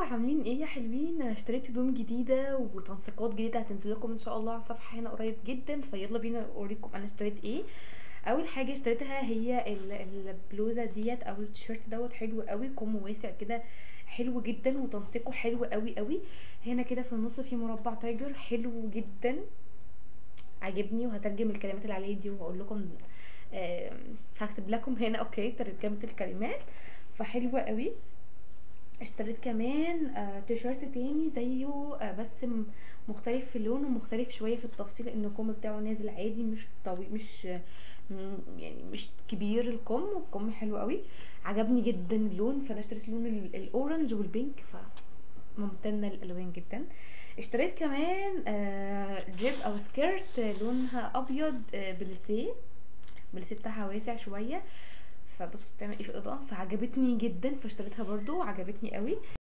عاملين ايه يا حلوين انا اشتريت هدوم جديده وتنسيقات جديده هتنزل لكم ان شاء الله على الصفحه هنا قريب جدا فيلا بينا اوريكم انا اشتريت ايه اول حاجه اشتريتها هي ال- البلوزه ديت او التيشيرت دوت حلو قوي كم واسع كده حلو جدا وتنسيقه حلو قوي قوي هنا كده في النص في مربع تايجر حلو جدا عجبني وهترجم الكلمات اللي عليه دي وهقول لكم آم، هكتب لكم هنا اوكي ترجمه الكلمات فحلوه قوي اشتريت كمان آه تيشيرت تاني زيه آه بس م- مختلف في اللون ومختلف شويه في التفصيل لان الكم بتاعه نازل عادي مش طويل مش آه، م- يعني مش كبير الكم والكم حلو قوي عجبني جدا اللون فانا اشتريت اللون ال- الاورنج والبينك ف ممتنه الالوان جدا اشتريت كمان آه جيب او سكيرت لونها ابيض آه بليسيه بليسيه بتاعها واسع شويه فبصوا بتعمل ايه في الاضاءه فعجبتني جدا فاشتريتها برضو وعجبتني قوي